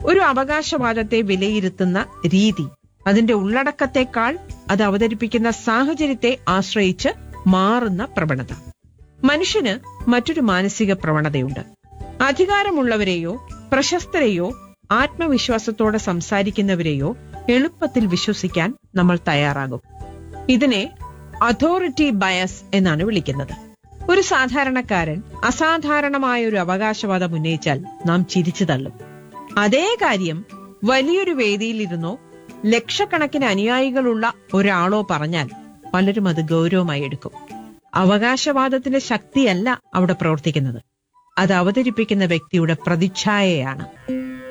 ഒരു അവകാശവാദത്തെ വിലയിരുത്തുന്ന രീതി അതിന്റെ ഉള്ളടക്കത്തെക്കാൾ അത് അവതരിപ്പിക്കുന്ന സാഹചര്യത്തെ ആശ്രയിച്ച് മാറുന്ന പ്രവണത മനുഷ്യന് മറ്റൊരു മാനസിക പ്രവണതയുണ്ട് അധികാരമുള്ളവരെയോ പ്രശസ്തരെയോ ആത്മവിശ്വാസത്തോടെ സംസാരിക്കുന്നവരെയോ എളുപ്പത്തിൽ വിശ്വസിക്കാൻ നമ്മൾ തയ്യാറാകും ഇതിനെ അതോറിറ്റി ബയസ് എന്നാണ് വിളിക്കുന്നത് ഒരു സാധാരണക്കാരൻ അസാധാരണമായ ഒരു അവകാശവാദം ഉന്നയിച്ചാൽ നാം ചിരിച്ചു തള്ളും അതേ കാര്യം വലിയൊരു വേദിയിലിരുന്നോ ലക്ഷക്കണക്കിന് അനുയായികളുള്ള ഒരാളോ പറഞ്ഞാൽ പലരും അത് ഗൗരവമായി എടുക്കും അവകാശവാദത്തിന്റെ ശക്തിയല്ല അവിടെ പ്രവർത്തിക്കുന്നത് അത് അവതരിപ്പിക്കുന്ന വ്യക്തിയുടെ പ്രതിച്ഛായയാണ്